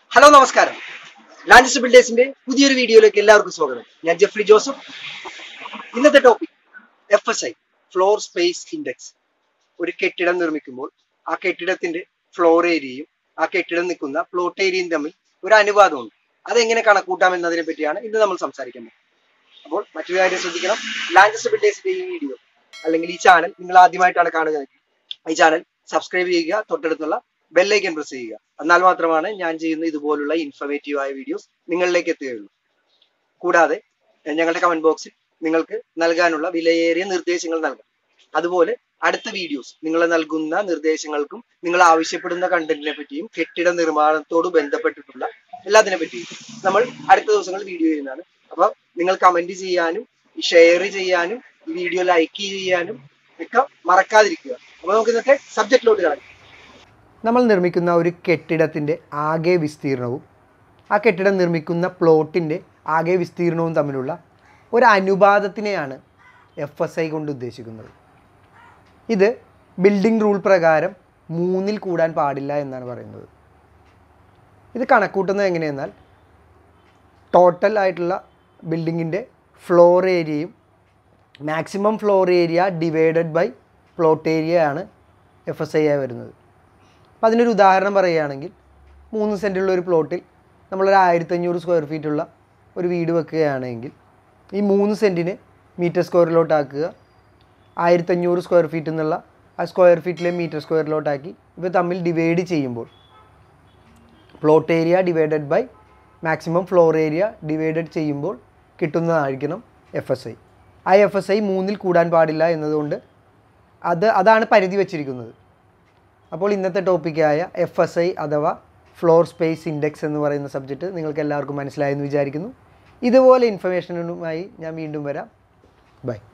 hello നമസ്കാരം ലാൻഡസ് ബിൽഡേഴ്സിന്റെ പുതിയൊരു വീഡിയോയിലേക്ക് എല്ലാവർക്കും സ്വാഗതം ഞാൻ ജെഫ്രി ജോസഫ് ഇന്നത്തെ topic F S I floor space index ഒരു കെട്ടിടം നിർമ്മിക്കുമ്പോൾ ആ കെട്ടിടത്തിന്റെ ഫ്ലോർ ഏരിയയും ആ കെട്ടിടം നിൽക്കുന്ന പ്ലോട്ട് ഏരിയയും തമ്മിൽ ഒരു അനുപാതമുണ്ട് അതെങ്ങനെ കണക്കൂട്ടാം എന്നതിനെ പറ്റിയാണ് ഇന്ന് നമ്മൾ സംസാരിക്കുന്നത് അപ്പോൾ മറ്റൊരു കാര്യം ശ്രദ്ധിക്കണം ലാൻഡസ് ബിൽഡേഴ്സിന്റെ ഈ വീഡിയോ അല്ലെങ്കിൽ ഈ ചാനൽ നിങ്ങൾ ആദ്യമായിട്ടാണ് കാണുന്നതെങ്കിൽ ഈ ചാനൽ സബ്സ്ക്രൈബ് ചെയ്യുക തൊട്ടടുത്തുള്ള ബെല്ലൈക്കൻ പ്രസ് ചെയ്യുക എന്നാൽ മാത്രമാണ് ഞാൻ ചെയ്യുന്ന ഇതുപോലുള്ള ഇൻഫർമേറ്റീവ് ആയ വീഡിയോസ് നിങ്ങളിലേക്ക് എത്തുകയുള്ളൂ കൂടാതെ എഹ്, ഞങ്ങളുടെ കമന്റ് ബോക്സിൽ നിങ്ങൾക്ക് നൽകാനുള്ള വിലയേറിയ നിർദ്ദേശങ്ങൾ നൽകാം അതുപോലെ അടുത്ത വീഡിയോസ് നിങ്ങൾ നൽകുന്ന നിർദ്ദേശങ്ങൾക്കും നിങ്ങൾ ആവശ്യപ്പെടുന്ന കണ്ടന്റിനെ പറ്റിയും കെട്ടിട നിർമ്മാണത്തോട് ബന്ധപ്പെട്ടിട്ടുള്ള എല്ലാത്തിനെ പറ്റിയും നമ്മൾ അടുത്ത ദിവസങ്ങളിൽ വീഡിയോ ചെയ്യുന്നതാണ് അപ്പൊ നിങ്ങൾ കമന്റ് ചെയ്യാനും ഷെയർ ചെയ്യാനും ഈ വീഡിയോ ലൈക്ക് ചെയ്യാനും ഒക്കെ മറക്കാതിരിക്കുക അപ്പൊ നമുക്ക് ഇന്നത്തെ സബ്ജക്റ്റിലോട്ട് കിടക്കാം നമ്മൾ നിർമ്മിക്കുന്ന ഒരു കെട്ടിടത്തിൻ്റെ ആകെ വിസ്തീർണവും ആ കെട്ടിടം നിർമ്മിക്കുന്ന പ്ലോട്ടിൻ്റെ ആകെ വിസ്തീർണവും തമ്മിലുള്ള ഒരു അനുപാതത്തിനെയാണ് എഫ് എസ് ഐ കൊണ്ട് ഉദ്ദേശിക്കുന്നത് ഇത് ബിൽഡിംഗ് റൂൾ പ്രകാരം മൂന്നിൽ കൂടാൻ പാടില്ല എന്നാണ് പറയുന്നത് ഇത് കണക്കൂട്ടുന്നത് എങ്ങനെയെന്നാൽ ടോട്ടൽ ആയിട്ടുള്ള ബിൽഡിങ്ങിൻ്റെ ഫ്ലോർ ഏരിയയും maximum floor area divided by plot area ആണ് എഫ് എസ് ഐ ആയി വരുന്നത് അപ്പം അതിനൊരു ഉദാഹരണം പറയുകയാണെങ്കിൽ മൂന്ന് സെൻറ്റുള്ള ഒരു പ്ലോട്ടിൽ നമ്മളൊരു ആയിരത്തഞ്ഞൂറ് സ്ക്വയർ ഫീറ്റുള്ള ഒരു വീട് വെക്കുകയാണെങ്കിൽ ഈ മൂന്ന് സെൻറ്റിന് മീറ്റർ സ്ക്വയറിലോട്ടാക്കുക ആയിരത്തഞ്ഞൂറ് സ്ക്വയർ ഫീറ്റ് എന്നുള്ള ആ സ്ക്വയർ ഫീറ്റിലെ മീറ്റർ സ്ക്വയറിലോട്ടാക്കി ഇവ തമ്മിൽ ഡിവൈഡ് ചെയ്യുമ്പോൾ plot area divided by maximum floor area divided ചെയ്യുമ്പോൾ കിട്ടുന്നതായിരിക്കണം എഫ് എസ് ഐ ആ എഫ് എസ് ഐ മൂന്നിൽ കൂടാൻ പാടില്ല എന്നതുകൊണ്ട് അത് അതാണ് പരിധി വച്ചിരിക്കുന്നത് അപ്പോൾ ഇന്നത്തെ ടോപ്പിക്കായ എഫ് എസ് ഐ അഥവാ ഫ്ലോർ സ്പേസ് ഇൻഡെക്സ് എന്ന് പറയുന്ന സബ്ജക്റ്റ് നിങ്ങൾക്ക് എല്ലാവർക്കും മനസ്സിലായെന്ന് വിചാരിക്കുന്നു ഇതുപോലെ ഇൻഫർമേഷനുമായി ഞാൻ വീണ്ടും വരാം ബൈ